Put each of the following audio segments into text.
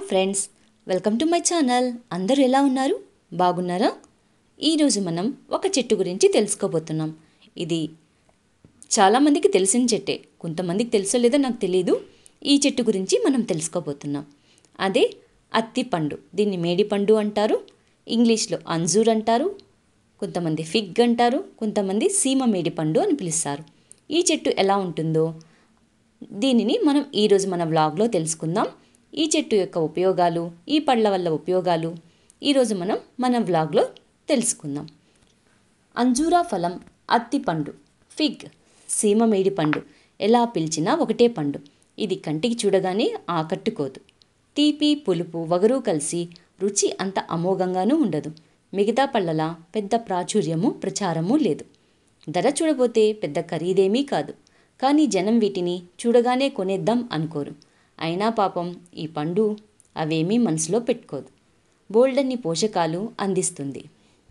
hi friends welcome to my channel అందరూ ఎలా ఉన్నారు బాగున్నారా ఈరోజు మనం ఒక చెట్టు గురించి తెలుసుకోబోతున్నాం ఇది చాలామందికి తెలిసిన చెట్టే కొంతమందికి తెలుసో లేదో నాకు తెలియదు ఈ చెట్టు గురించి మనం తెలుసుకోబోతున్నాం అదే అత్తి పండు దీన్ని మేడి పండు అంటారు ఇంగ్లీష్లో అంజూర్ అంటారు కొంతమంది ఫిగ్ అంటారు కొంతమంది సీమ మేడి పండు అని పిలుస్తారు ఈ చెట్టు ఎలా ఉంటుందో దీనిని మనం ఈరోజు మన వ్లాగ్లో తెలుసుకుందాం ఈ చెట్టు యొక్క ఉపయోగాలు ఈ పళ్ళ వల్ల ఉపయోగాలు ఈరోజు మనం మన వ్లాగ్లో తెలుసుకుందాం అంజూరా ఫలం అత్తి పండు ఫిగ్ సీమ మేడి పండు ఎలా పిలిచినా ఒకటే పండు ఇది కంటికి చూడగానే ఆకట్టుకోదు తీపి పులుపు వగరు కలిసి రుచి అంత అమోఘంగానూ ఉండదు మిగతా పళ్ళలా పెద్ద ప్రాచుర్యము ప్రచారము లేదు ధర చూడబోతే పెద్ద ఖరీదేమీ కాదు కానీ జనం వీటిని చూడగానే కొనేద్దాం అనుకోరు అయినా పాపం ఈ పండు అవేమీ మనసులో పెట్టుకోదు బోల్డన్ని పోషకాలు అందిస్తుంది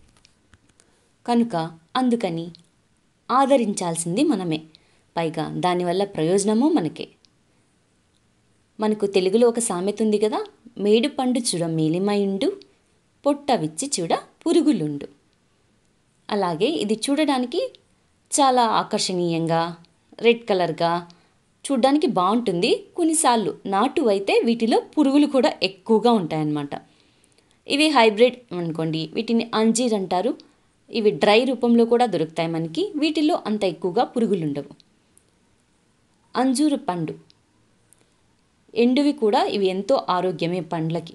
కనుక అందుకని ఆదరించాల్సింది మనమే పైగా దానివల్ల ప్రయోజనము మనకే మనకు తెలుగులో ఒక సామెత ఉంది కదా మేడు పండు చూడ మేలిమైయుండు పొట్ట విచ్చి చూడ పురుగులుండు అలాగే ఇది చూడడానికి చాలా ఆకర్షణీయంగా రెడ్ కలర్గా చూడ్డానికి బాగుంటుంది కొన్నిసార్లు నాటు అయితే వీటిలో పురుగులు కూడా ఎక్కువగా ఉంటాయన్నమాట ఇవి హైబ్రిడ్ అనుకోండి వీటిని అంజీర్ అంటారు ఇవి డ్రై రూపంలో కూడా దొరుకుతాయి మనకి వీటిలో అంత ఎక్కువగా పురుగులు ఉండవు అంజూరు పండు ఎండువి కూడా ఇవి ఎంతో ఆరోగ్యమే పండ్లకి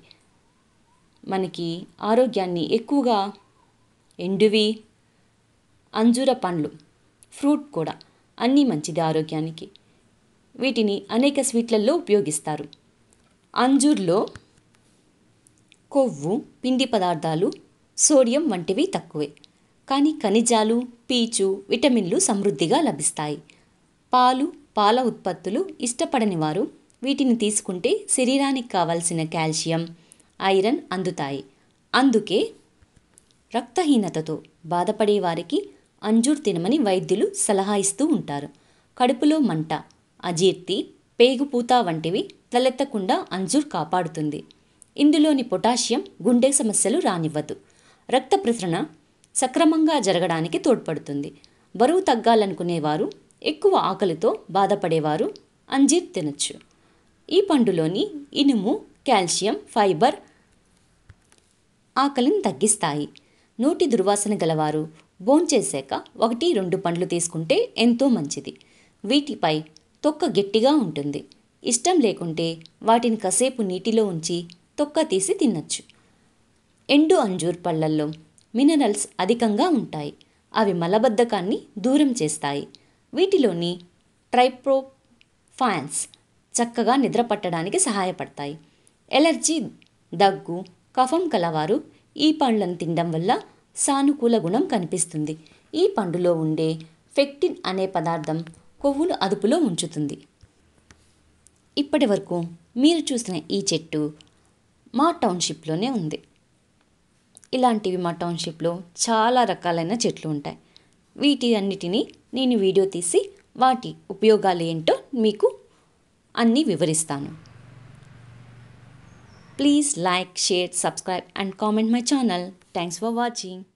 మనకి ఆరోగ్యాన్ని ఎక్కువగా ఎండువి అంజూర పండ్లు ఫ్రూట్ కూడా అన్నీ మంచిది ఆరోగ్యానికి వీటిని అనేక స్వీట్లలో ఉపయోగిస్తారు అంజూర్లో కొవ్వు పిండి పదార్థాలు సోడియం వంటివి తక్కువే కానీ ఖనిజాలు పీచు విటమిన్లు సమృద్ధిగా లభిస్తాయి పాలు పాల ఉత్పత్తులు ఇష్టపడని వారు వీటిని తీసుకుంటే శరీరానికి కావాల్సిన కాల్షియం ఐరన్ అందుతాయి అందుకే రక్తహీనతతో బాధపడే వారికి అంజూర్ తినమని వైద్యులు సలహా ఇస్తూ ఉంటారు కడుపులో మంట అజీర్తి పేగుపూత వంటివి తలెత్తకుండా అంజూర్ కాపాడుతుంది ఇందులోని పొటాషియం గుండె సమస్యలు రానివ్వదు రక్త ప్రసరణ సక్రమంగా జరగడానికి తోడ్పడుతుంది బరువు తగ్గాలనుకునేవారు ఎక్కువ ఆకలితో బాధపడేవారు అంజీర్ తినచ్చు ఈ పండులోని ఇనుము కాల్షియం ఫైబర్ ఆకలిని తగ్గిస్తాయి నోటి దుర్వాసన గలవారు భోంచేశాక ఒకటి రెండు పండ్లు తీసుకుంటే ఎంతో మంచిది వీటిపై తొక్క గట్టిగా ఉంటుంది ఇష్టం లేకుంటే వాటిని కాసేపు నీటిలో ఉంచి తొక్క తీసి తినచ్చు ఎండు అంజూర్ పళ్ళల్లో మినరల్స్ అధికంగా ఉంటాయి అవి మలబద్ధకాన్ని దూరం చేస్తాయి వీటిలోని ట్రైప్రోఫాన్స్ చక్కగా నిద్ర పట్టడానికి సహాయపడతాయి ఎలర్జీ దగ్గు కఫం కలవారు ఈ పండ్లను తినడం వల్ల సానుకూల గుణం కనిపిస్తుంది ఈ పండులో ఉండే ఫెక్టిన్ అనే పదార్థం కొవ్వును అదుపులో ఉంచుతుంది ఇప్పటి వరకు మీరు చూసిన ఈ చెట్టు మా టౌన్షిప్లోనే ఉంది ఇలాంటివి మా టౌన్షిప్లో చాలా రకాలైన చెట్లు ఉంటాయి వీటి అన్నిటినీ నేను వీడియో తీసి వాటి ఉపయోగాలు ఏంటో మీకు అన్నీ వివరిస్తాను please like share subscribe and comment my channel thanks for watching